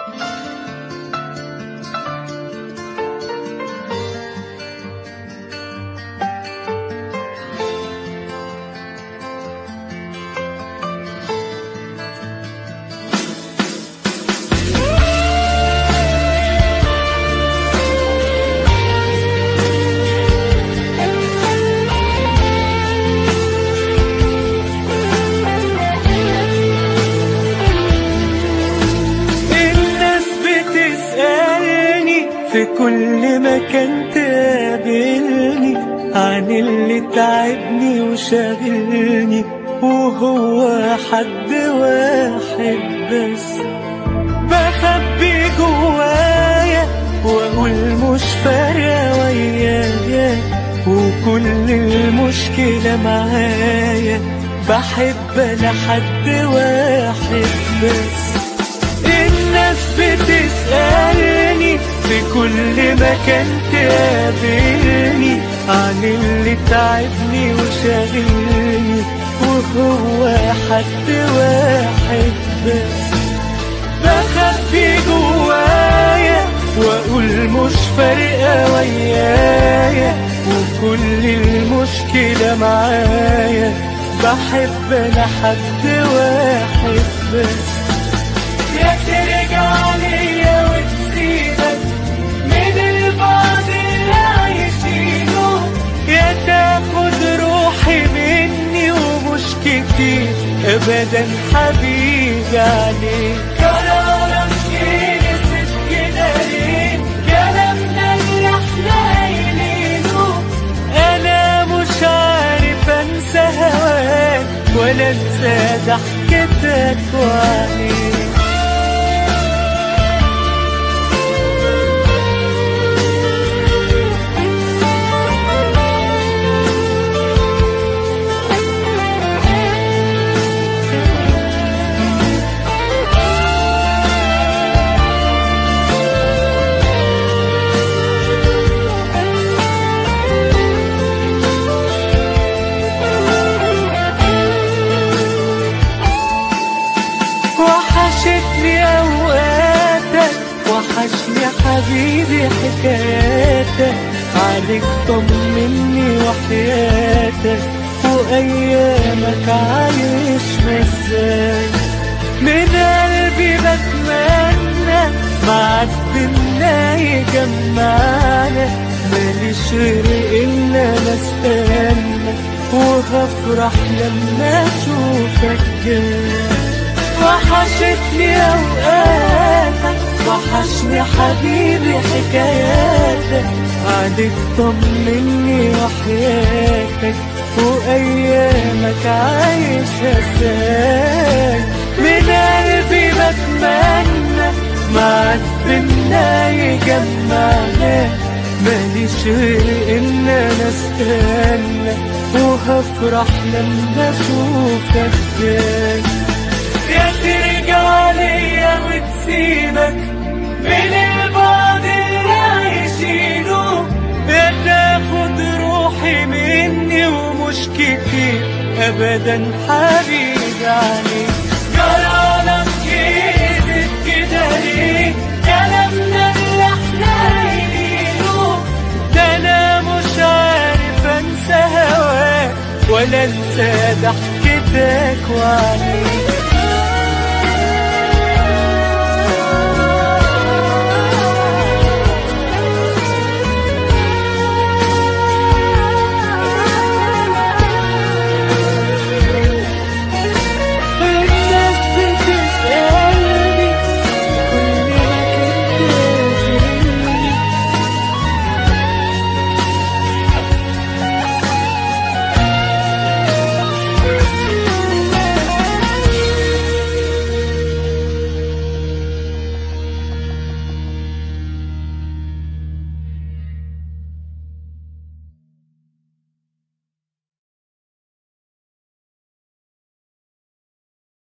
الناس بتسألني في كل مكان تقابلني عن اللي تعبني وشاغلني وهو حد واحد بس بخبي جوايا واقول مش فارقة ويايا وكل المشكلة معايا بحب انا حد واحد بس الناس بتسألني في كل مكان تقابلني عن اللي تعبني وشاغلني وهو حد واحد بس بخبي جوايا واقول مش فارقة ويايا وكل المشكلة معايا بحب انا حد واحد بس يا ترجع ليا وتسيبك من البعد اللي عايشينه يا تاخد روحي مني ومش كتير ابدا حبيبي عليك قرارك ايه نسيت كده ليه كلامنا اللي احنا قايلينه انا مش عارف انسى هواك ولا انسى ضحكتك وعينيك وحشتني اوقاتك وحشني حبيبي حكاياتك عليك طمني وحياتك وايامك عايش ازاي من قلبي بتمنى معاك بينا يجمعنا ماليش غير ان انا استنى وهفرح لما اشوفك جاي وحشتني اوقاتك وحشني حبيبي حكاياتك عليك طمني وحياتك وايامك عايشة ازاي من قلبي بتمنى معاك بينا يجمعنا ماليش غير ان انا استنى وهفرح لما اشوفك جاي يا ترجع ليا وتسيبك من البعد اللي عايشينه يا تاخد روحي مني ومش كتير ابدا حبيبي عليك جرالك ايه زدت كده ليه كلامنا اللي احنا قايلينه ده انا مش عارف انسى هواك ولا انسى ضحكتك وعينيك